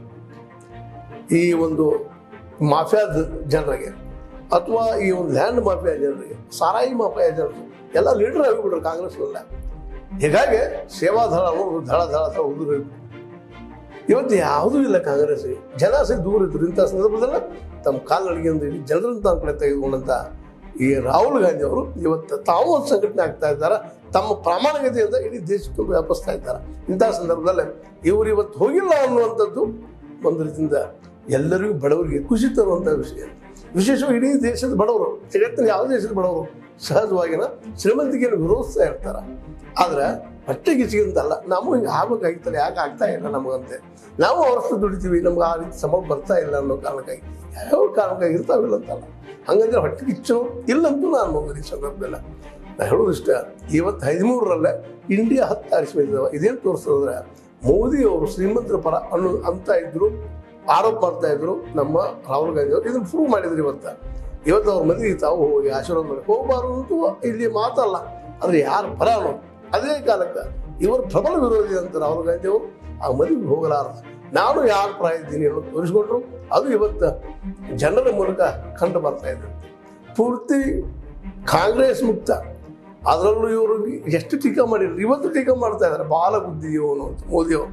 ಈ ಒಂದು ಮಾಫಿಯಾದ ಜನರಿಗೆ ಅಥವಾ ಈ ಒಂದು ಲ್ಯಾಂಡ್ ಮಾಫಿಯಾ ಜನರಿಗೆ ಸಾರಾಯಿ ಮಾಫಿಯಾ ಜನರಿಗೆ ಎಲ್ಲ ಲೀಡರ್ ಆಗಿಬಿಟ್ರು ಕಾಂಗ್ರೆಸ್ನೆಲ್ಲ ಹೀಗಾಗಿ ಸೇವಾದಳ ಅನ್ನೋದು ಧಳ ಧಳ ಧಳ ಉದುರು ಇವತ್ತು ಯಾವುದೂ ಇಲ್ಲ ಕಾಂಗ್ರೆಸ್ಗೆ ಜನ ಸಹ ದೂರ ಇದ್ರು ಇಂಥ ಸಂದರ್ಭದಲ್ಲಿ ತಮ್ಮ ಕಾಲ್ನಡಿಗೆಯಿಂದ ಇಡೀ ಜನರನ್ನು ತಾನು ಕಡೆ ತೆಗೆದುಕೊಂಡಂಥ ಈ ರಾಹುಲ್ ಗಾಂಧಿ ಅವರು ಇವತ್ತು ತಾವು ಒಂದು ಸಂಘಟನೆ ಆಗ್ತಾ ಇದ್ದಾರೆ ತಮ್ಮ ಪ್ರಾಮಾಣಿಕತೆಯಿಂದ ಇಡೀ ದೇಶಕ್ಕೆ ವ್ಯಾಪಿಸ್ತಾ ಇದ್ದಾರೆ ಇಂಥ ಸಂದರ್ಭದಲ್ಲಿ ಇವರು ಇವತ್ತು ಹೋಗಿಲ್ಲ ಅನ್ನುವಂಥದ್ದು ಒಂದು ರೀತಿಯಿಂದ ಎಲ್ಲರಿಗೂ ಬಡವರಿಗೆ ಖುಷಿ ತರುವಂಥ ವಿಷಯ ವಿಶೇಷವಾಗಿ ಇಡೀ ದೇಶದ ಬಡವರು ಜಗತ್ತಿನ ಯಾವ ದೇಶದ ಬಡವರು ಸಹಜವಾಗಿನ ಶ್ರೀಮಂತಿಕೆಯನ್ನು ವಿರೋಧಿಸ್ತಾ ಇರ್ತಾರೆ ಆದ್ರೆ ಹೊಟ್ಟೆಗೆ ಸಿಗಂತಲ್ಲ ನಾವು ಹಿಂಗೆ ಆಗ್ಬೇಕಾಗಿತ್ತಲ್ಲ ಯಾಕೆ ಆಗ್ತಾ ಇಲ್ಲ ನಮಗಂತೆ ನಾವು ಅವರಷ್ಟು ದುಡಿತೀವಿ ನಮ್ಗೆ ಆ ರೀತಿ ಸಂಬಳ ಬರ್ತಾ ಇಲ್ಲ ಅನ್ನೋ ಕಾರಣಕ್ಕಾಗಿ ಯಾವ ಕಾರಣಕ್ಕಾಗಿ ಇರ್ತಾವಿಲ್ಲ ಅಂತಲ್ಲ ಹಂಗಂದ್ರೆ ಹೊಟ್ಟೆಗೆ ಇಚ್ಚು ಇಲ್ಲಂತೂ ನಾನು ಹೋಗೋದು ಈ ಸಂದರ್ಭದಲ್ಲಿ ನಾ ಹೇಳೋದು ಇಷ್ಟ ಇವತ್ತು ಹದಿಮೂರರಲ್ಲೇ ಇಂಡಿಯಾ ಹತ್ತು ಆರಿಸಿ ಬಂದಿದ್ದಾವೆ ಇದೇನು ತೋರಿಸ್ತದಂದ್ರೆ ಮೋದಿ ಅವರು ಶ್ರೀಮಂತರ ಪರ ಅನ್ನೋ ಅಂತ ಇದ್ರು ಆರೋಪ ಮಾಡ್ತಾ ಇದ್ರು ನಮ್ಮ ರಾಹುಲ್ ಗಾಂಧಿ ಅವರು ಇದನ್ನು ಪ್ರೂವ್ ಮಾಡಿದ್ರು ಇವತ್ತು ಇವತ್ತು ಅವ್ರ ಮನೆಗೆ ತಾವು ಹೋಗಿ ಆಶೀರ್ವಾದ ಮಾಡಿ ಹೋಗಬಾರ್ದು ಅಂತೂ ಇಲ್ಲಿ ಮಾತಲ್ಲ ಆದರೆ ಯಾರು ಪರ ಅನ್ನೋದು ಅದೇ ಕಾಲಕ್ಕೆ ಇವರು ಪ್ರಬಲ ವಿರೋಧಿ ಅಂತ ರಾಹುಲ್ ಗಾಂಧಿ ಅವರು ಆ ಮದುವೆಗೆ ಹೋಗಲಾರದು ನಾನು ಯಾರು ಪರ ಇದ್ದೀನಿ ಅನ್ನೋದು ತೋರಿಸ್ಕೊಟ್ರು ಅದು ಇವತ್ತು ಜನರ ಮೂಲಕ ಕಂಡು ಬರ್ತಾ ಇದೆ ಪೂರ್ತಿ ಕಾಂಗ್ರೆಸ್ ಮುಕ್ತ ಅದರಲ್ಲೂ ಇವರು ಎಷ್ಟು ಟೀಕಾ ಮಾಡಿದ್ರು ಇವತ್ತು ಟೀಕಾ ಮಾಡ್ತಾ ಇದ್ದಾರೆ ಬಾಲ ಬುದ್ಧಿ ಇವನು ಅಂತ ಮೋದಿಯವರು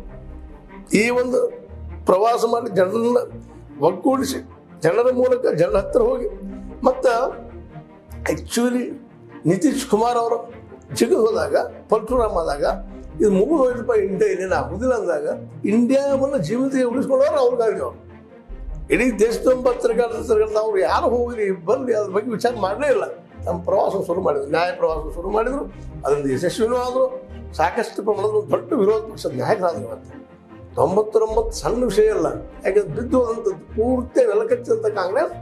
ಈ ಒಂದು ಪ್ರವಾಸ ಮಾಡಿ ಜನರನ್ನ ಒಗ್ಗೂಡಿಸಿ ಜನರ ಮೂಲಕ ಜನರ ಹತ್ರ ಹೋಗಿ ಮತ್ತು ಆ್ಯಕ್ಚುಲಿ ನಿತೀಶ್ ಕುಮಾರ್ ಅವರು ಜಿಗಿದು ಹೋದಾಗ ಪರಶುರಾಮ್ ಆದಾಗ ಇದು ಮುಗಿದು ಹೋಯ್ತಪ್ಪ ಇಂಡಿಯಾ ಇನ್ನೇನು ಆಗುದಿಲ್ಲ ಅಂದಾಗ ಇಂಡಿಯಾವನ್ನು ಜೀವಿತ ಉಳಿಸ್ಕೊಳ್ಳೋರು ರಾಹುಲ್ ಗಾಂಧಿ ಅವರು ಇಡೀ ದೇಶದ ಪತ್ರಕರ್ತರು ಅವ್ರು ಯಾರು ಹೋಗಲಿ ಬರಲಿ ಅದ್ರ ಬಗ್ಗೆ ವಿಚಾರ ಮಾಡಲೇ ಇಲ್ಲ ತಮ್ಮ ಪ್ರವಾಸ ಶುರು ಮಾಡಿದ್ರು ನ್ಯಾಯ ಪ್ರವಾಸ ಶುರು ಮಾಡಿದ್ರು ಅದರಿಂದ ಯಶಸ್ವಿನೂ ಆದರು ಸಾಕಷ್ಟು ಪ್ರಮಾಣದ ಒಂದು ದೊಡ್ಡ ವಿರೋಧ ಪಕ್ಷದ ನಾಯಕರಾದರು ಇವತ್ತು ತೊಂಬತ್ತೊಂಬತ್ತು ಸಣ್ಣ ವಿಷಯ ಅಲ್ಲ ಯಾಕಂದ್ರೆ ಬಿದ್ದು ಹೋದಂಥದ್ದು ಪೂರ್ತಿ ನೆಲಕಚ್ಚಿದಂಥ ಕಾಂಗ್ರೆಸ್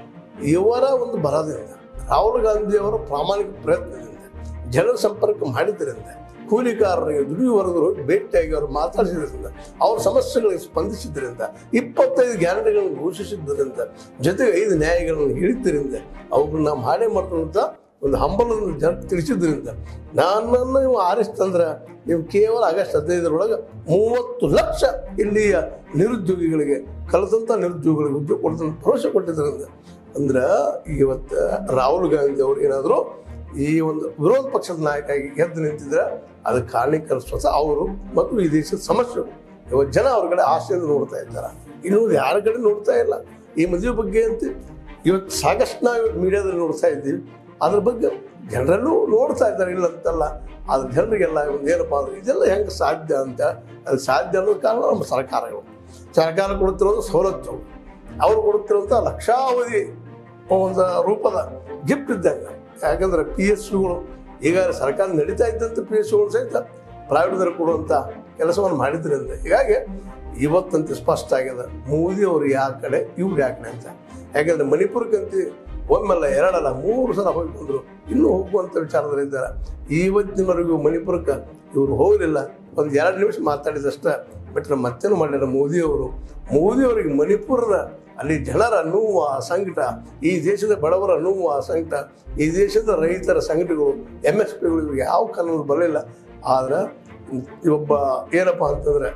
ಇವರ ಒಂದು ಬರದಿಂದ ರಾಹುಲ್ ಗಾಂಧಿಯವರ ಪ್ರಾಮಾಣಿಕ ಪ್ರಯತ್ನದಿಂದ ಜನರ ಸಂಪರ್ಕ ಮಾಡಿದ್ದರಿಂದ ಕೂಲಿಕಾರರಿಗೆ ದುಡಿಯುವರೆಗೂ ಭೇಟಿಯಾಗಿ ಅವರು ಮಾತಾಡಿಸಿದ್ರಿಂದ ಅವ್ರ ಸಮಸ್ಯೆಗಳಿಗೆ ಸ್ಪಂದಿಸಿದ್ದರಿಂದ ಇಪ್ಪತ್ತೈದು ಗ್ಯಾರಂಟಿಗಳನ್ನು ಘೋಷಿಸಿದ್ದರಿಂದ ಜೊತೆಗೆ ಐದು ನ್ಯಾಯಗಳನ್ನು ಹೇಳಿದ್ದರಿಂದ ಅವುಗಳನ್ನ ನಾವು ಮಾಡೇ ಮಾಡ್ತೀವಿ ಅಂತ ಒಂದು ಹಂಬಲದಿಂದ ಜನ ತಿಳಿಸಿದ್ರಿಂದ ನನ್ನನ್ನು ನೀವು ಆರಿಸ್ತಂದ್ರೆ ನೀವು ಕೇವಲ ಆಗಸ್ಟ್ ಹದಿನೈದರೊಳಗೆ ಮೂವತ್ತು ಲಕ್ಷ ಇಲ್ಲಿಯ ನಿರುದ್ಯೋಗಿಗಳಿಗೆ ಕಲಿತಂಥ ನಿರುದ್ಯೋಗಿಗಳಿಗೆ ಉದ್ಯೋಗ ಕೊಡ್ತಂತ ಭರವಸೆ ಕೊಟ್ಟಿದ್ದರಿಂದ ಅಂದ್ರೆ ಇವತ್ತು ರಾಹುಲ್ ಗಾಂಧಿ ಅವರು ಏನಾದರೂ ಈ ಒಂದು ವಿರೋಧ ಪಕ್ಷದ ನಾಯಕಾಗಿ ಎದ್ದು ನಿಂತಿದ್ರೆ ಅದಕ್ಕೆ ಕಾರಣೀಕರ ಸ್ವತಃ ಅವರು ಮತ್ತು ಈ ದೇಶದ ಸಮಸ್ಯೆಗಳು ಇವತ್ತು ಜನ ಅವ್ರ ಕಡೆ ಆಸೆಯಿಂದ ನೋಡ್ತಾ ಇದ್ದಾರೆ ಇನ್ನು ಯಾರ ಕಡೆ ನೋಡ್ತಾ ಇಲ್ಲ ಈ ಮದುವೆ ಬಗ್ಗೆ ಅಂತ ಇವತ್ತು ಸಾಕಷ್ಟು ನಾವು ಇವತ್ತು ಮೀಡಿಯಾದಲ್ಲಿ ನೋಡ್ತಾ ಇದ್ದೀವಿ ಅದ್ರ ಬಗ್ಗೆ ಜನರಲ್ಲೂ ನೋಡ್ತಾ ಇದ್ದಾರೆ ಇಲ್ಲ ಅಂತಲ್ಲ ಆದ್ರೆ ಜನರಿಗೆಲ್ಲ ಒಂದು ಏನಪ್ಪ ಅಂದ್ರೆ ಇದೆಲ್ಲ ಹೆಂಗೆ ಸಾಧ್ಯ ಅಂತ ಅದು ಸಾಧ್ಯ ಅನ್ನೋದು ಕಾರಣ ನಮ್ಮ ಸರ್ಕಾರಗಳು ಸರ್ಕಾರ ಕೊಡುತ್ತಿರೋದು ಸವಲತ್ತು ಅವರು ಕೊಡುತ್ತಿರುವಂಥ ಲಕ್ಷಾವಧಿ ಒಂದು ರೂಪದ ಗಿಫ್ಟ್ ಇದ್ದಂಗೆ ಯಾಕಂದ್ರೆ ಪಿ ಎಸ್ ಯುಗಳು ಈಗ ಸರ್ಕಾರ ನಡೀತಾ ಇದ್ದಂಥ ಪಿ ಎಸ್ ಯುಗಳು ಸಹಿತ ಪ್ರೈವೇಟ್ದಲ್ಲಿ ಕೊಡುವಂಥ ಕೆಲಸವನ್ನು ಮಾಡಿದ್ರಿಂದ ಹೀಗಾಗಿ ಇವತ್ತಂತ ಸ್ಪಷ್ಟ ಆಗ್ಯದ ಮೋದಿ ಅವರು ಯಾವ ಕಡೆ ಇವ್ರು ಯಾವ ಕಡೆ ಅಂತ ಯಾಕಂದ್ರೆ ಮಣಿಪುರಕ್ಕಂತ ಒಮ್ಮೆಲ್ಲ ಎರಡಲ್ಲ ಮೂರು ಸಲ ಹೋಗಿ ಬಂದರು ಇನ್ನೂ ಹೋಗುವಂಥ ವಿಚಾರದಲ್ಲಿದ್ದಾರೆ ಇವತ್ತಿನವರೆಗೂ ಮಣಿಪುರಕ್ಕೆ ಇವರು ಹೋಗಲಿಲ್ಲ ಒಂದು ಎರಡು ನಿಮಿಷ ಮಾತಾಡಿದಷ್ಟ ಬಿಟ್ಟರೆ ಮತ್ತೇನು ಮಾಡಿಲ್ಲ ಮೋದಿಯವರು ಮೋದಿಯವರಿಗೆ ಮಣಿಪುರದ ಅಲ್ಲಿ ಜನರ ನೋವು ಆ ಸಂಕಟ ಈ ದೇಶದ ಬಡವರ ನೋವು ಆ ಸಂಕಟ ಈ ದೇಶದ ರೈತರ ಸಂಕಟಗಳು ಎಮ್ ಎಸ್ ಪಿಗಳು ಇವ್ರಿಗೆ ಯಾವ ಕಾನೂನು ಬರಲಿಲ್ಲ ಆದ್ರೆ ಒಬ್ಬ ಏನಪ್ಪ ಅಂತಂದ್ರೆ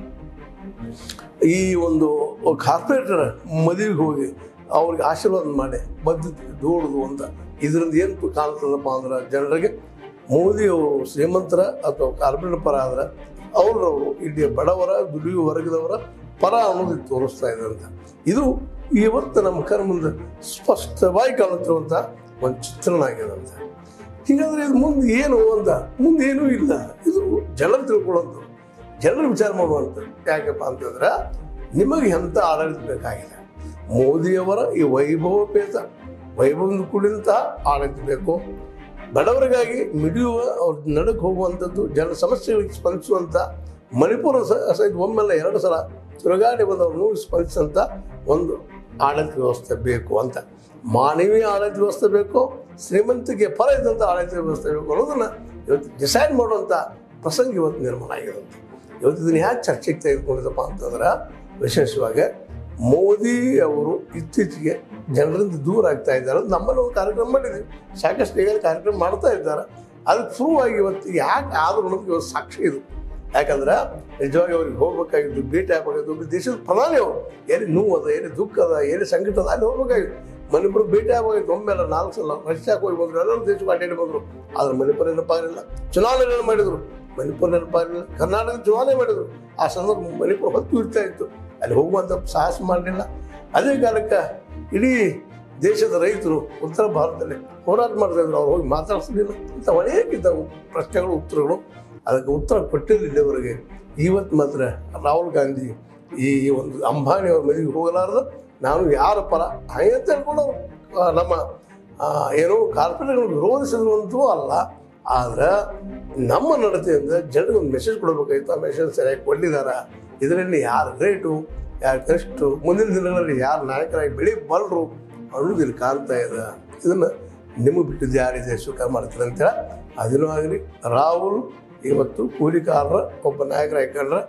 ಈ ಒಂದು ಕಾರ್ಪೊರೇಟರ್ ಮದುವೆಗೆ ಹೋಗಿ ಅವ್ರಿಗೆ ಆಶೀರ್ವಾದ ಮಾಡಿ ಬದ್ದು ದೂಡುದು ಅಂತ ಇದರಿಂದ ಏನು ಕಾಣ್ತದಪ್ಪ ಅಂದ್ರೆ ಜನರಿಗೆ ಮೋದಿಯವರು ಶ್ರೀಮಂತರ ಅಥವಾ ಕಾರ್ಪೊರೇಟ್ ಪರ ಆದ್ರೆ ಅವ್ರವರು ಇಲ್ಲಿ ಬಡವರ ದುಡಿಯುವ ವರ್ಗದವರ ಪರ ಅನ್ನೋದು ತೋರಿಸ್ತಾ ಇದೆ ಅಂತ ಇದು ಇವತ್ತು ನಮ್ಮ ಕರ್ಮಂದ ಸ್ಪಷ್ಟವಾಗಿ ಕಾಣುತ್ತಿರುವಂಥ ಒಂದು ಚಿತ್ರಣ ಆಗಿದೆ ಅಂತ ಹೀಗಾದ್ರೆ ಇದು ಮುಂದೆ ಏನು ಅಂತ ಮುಂದೆ ಏನೂ ಇಲ್ಲ ಇದು ಜನರು ತಿಳ್ಕೊಳ್ಳೋದು ಜನರು ವಿಚಾರ ಮಾಡುವಂಥದ್ದು ಯಾಕಪ್ಪ ಅಂತಂದ್ರೆ ನಿಮಗೆ ಎಂಥ ಆಡಳಿತ ಬೇಕಾಗಿದೆ ಮೋದಿಯವರ ಈ ವೈಭವಪೇತ ವೈಭವದಿಂದ ಕೂಡಿದಂಥ ಆಡಳಿತ ಬೇಕು ಬಡವರಿಗಾಗಿ ಮಿಡಿಯುವ ಅವ್ರ ನಡಕ್ಕೆ ಹೋಗುವಂಥದ್ದು ಜನರ ಸಮಸ್ಯೆಗಳಿಗೆ ಸ್ಪಂದಿಸುವಂಥ ಮಣಿಪುರ ಸ- ಸಹಿತ ಒಮ್ಮೆಲ್ಲ ಎರಡು ಸಲ ತಿರುಗಾಡಿ ಬಂದವರು ಸ್ಪಂದಿಸಂಥ ಒಂದು ಆಡಳಿತ ವ್ಯವಸ್ಥೆ ಬೇಕು ಅಂತ ಮಾನವೀಯ ಆಡಳಿತ ವ್ಯವಸ್ಥೆ ಬೇಕು ಶ್ರೀಮಂತಿಗೆ ಫಲ ಇದ್ದಂಥ ಆಡಳಿತ ವ್ಯವಸ್ಥೆ ಬೇಕು ಅನ್ನೋದನ್ನು ಇವತ್ತು ಡಿಸೈಡ್ ಮಾಡುವಂಥ ಪ್ರಸಂಗ ಇವತ್ತು ನಿರ್ಮಾಣ ಆಗಿದೆ ಅಂತ ಇವತ್ತು ಇದನ್ನು ಯಾಕೆ ಚರ್ಚೆಗೆ ತೆಗೆದುಕೊಂಡಿದ್ದಪ್ಪ ಅಂತಂದ್ರೆ ವಿಶೇಷವಾಗಿ ಮೋದಿ ಅವರು ಇತ್ತೀಚೆಗೆ ಜನರಿಂದ ದೂರ ಆಗ್ತಾ ಇದ್ದಾರೆ ನಮ್ಮಲ್ಲಿ ಒಂದು ಕಾರ್ಯಕ್ರಮ ಮಾಡಿದ್ದೀವಿ ಸಾಕಷ್ಟು ಈಗ ಕಾರ್ಯಕ್ರಮ ಮಾಡ್ತಾ ಇದ್ದಾರೆ ಅದಕ್ಕೆ ಪ್ರೂವ್ ಆಗಿ ಇವತ್ತು ಯಾಕೆ ಆದರೂ ಅನ್ನೋದಕ್ಕೆ ಇವತ್ತು ಸಾಕ್ಷಿ ಇದು ಯಾಕಂದ್ರೆ ನಿಜವಾಗಿ ಅವ್ರಿಗೆ ಹೋಗ್ಬೇಕಾಗಿದ್ದು ಭೇಟಿ ಆಗಬೇಕಾಗಿದ್ದು ಒಬ್ಬ ದೇಶದ ಪ್ರಧಾನಿ ಅವರು ಏನೇ ನೋವು ಅದ ಏನೇ ದುಃಖ ಅದ ಏನೇ ಸಂಕಟ ಅದ ಅಲ್ಲಿ ಹೋಗ್ಬೇಕಾಗಿತ್ತು ಮಣಿಪುರ ಭೇಟಿ ಆಗಬೇಕಾಗಿತ್ತು ಒಮ್ಮೆಲ್ಲ ನಾಲ್ಕು ಸಲ ರಷ್ಯಾಕ್ಕೆ ಹೋಗಿ ಬಂದರು ಎಲ್ಲರೂ ದೇಶಕ್ಕೆ ಅಡ್ಡಾಡಿ ಬಂದರು ಆದ್ರೆ ಮಣಿಪುರ ನೆನಪಾಗಲಿಲ್ಲ ಚುನಾವಣೆಗಳನ್ನು ಮಾಡಿದರು ಮಣಿಪುರ ನೆನಪಾಗಲಿಲ್ಲ ಕರ್ನಾಟಕ ಚುನಾವಣೆ ಮಾಡಿದರು ಆ ಸಂದರ್ಭ ಮಣಿಪುರ ಹೊತ್ತು ಇರ್ತಾ ಇತ್ತು ಅಲ್ಲಿ ಹೋಗುವಂಥ ಸಾಹಸ ಮಾಡಲಿಲ್ಲ ಅದೇ ಕಾಲಕ್ಕೆ ಇಡೀ ದೇಶದ ರೈತರು ಉತ್ತರ ಭಾರತದಲ್ಲಿ ಹೋರಾಟ ಮಾಡ್ತಾ ಇದ್ರು ಅವ್ರು ಹೋಗಿ ಮಾತಾಡ್ಸಲಿಲ್ಲ ಇಂಥ ಅನೇಕ ಇದ್ದಾವೆ ಪ್ರಶ್ನೆಗಳು ಉತ್ತರಗಳು ಅದಕ್ಕೆ ಉತ್ತರ ಕೊಟ್ಟಿಲ್ಲ ಇಲ್ಲಿವರೆಗೆ ಇವತ್ತು ಮಾತ್ರ ರಾಹುಲ್ ಗಾಂಧಿ ಈ ಒಂದು ಅಂಬಾನಿ ಅವ್ರ ಮದುವೆಗೆ ಹೋಗಲಾರ್ದು ನಾನು ಯಾರ ಪರ ಹಾಗೆ ಅಂತ ಹೇಳ್ಕೊಂಡು ಅವ್ರು, ಆ, ನಮ್ಮ ಆ, ಏನೋ ಕಾರ್ಪೊರೇಟ್ಗಳು ವಿರೋಧಿಸಿದ್ರು ಅಂತೂ ಅಲ್ಲ ಆದ್ರೆ ನಮ್ಮ ನಡತೆಯಿಂದ ಜನರಿಗೆ ಒಂದು ಮೆಸೇಜ್ ಕೊಡಬೇಕಾಗಿತ್ತು ಆ ಮೆಸೇಜ್ ಸರಿಯಾಗಿ ಕೊಟ್ಟಿದ್ದಾರ ಇದರಲ್ಲಿ ಯಾರು ರೇಟು ಯಾರು ಕಷ್ಟು ಮುಂದಿನ ದಿನಗಳಲ್ಲಿ ಯಾರು ನಾಯಕರಾಗಿ ಬೆಳಿಬಲ್ಲರು ಅನ್ನೋದು ಇಲ್ಲಿ ಕಾಣ್ತಾ ಇದೆ ಇದನ್ನು ನಿಮಗೆ ಬಿಟ್ಟಿದ್ದು ಯಾರಿದೆ ಸ್ವೀಕಾರ ಮಾಡ್ತಾರೆ ಅಂತೇಳಿ ಅದೇನೂ ಆಗಲಿ ರಾಹುಲ್ ಇವತ್ತು ಕೂಲಿಕಾರರ ಒಬ್ಬ ನಾಯಕರಾಗಿ ಕಂಡ್ರೆ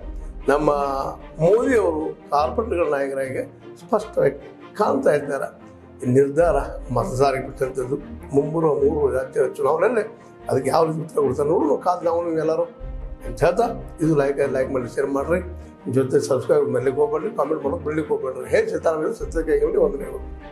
ನಮ್ಮ ಮೋದಿಯವರು ಕಾರ್ಪೊರೇಟ್ಗಳ ನಾಯಕರಾಗಿ ಸ್ಪಷ್ಟವಾಗಿ ಕಾಣ್ತಾ ಇದ್ದಾರೆ ಈ ನಿರ್ಧಾರ ಮತದಾರರಿಗೆ ಬಿಟ್ಟಿರ್ತದ್ದು ಮುಂಬರುವ ಮೂರು ರಾಜ್ಯ ಚುನಾವಣೆಯಲ್ಲಿ ಅದಕ್ಕೆ ಯಾವ ರೀತಿ ಉತ್ತರ ಕೊಡ್ತಾರೆ ನೋಡು ಕಾದು ನಾವು ನೀವು ಎಲ್ಲರೂ ಅಂತ ಹೇಳ್ತಾ ಇದು ಲೈಕ್ ಲೈಕ್ ಮಾಡಿ ಶೇರ್ ಮಾಡಿರಿ ಜೊತೆ ಸಬ್ಸ್ಕ್ರೈಬ್ ಮಾಡ್ಲಿಕ್ಕೆ ಹೋಗ್ಬೇಡ್ರಿ ಕಾಮೆಂಟ್ ಮಾಡೋಕೆ ಬಿಡ್ಲಿಕ್ಕೆ ಹೋಗ್ಬೇಡ್ರಿ ಹೇಳಿ ಸತ್ಯ ಸತ್ಯಕ್ಕೆ ವಂದನೆಗಳು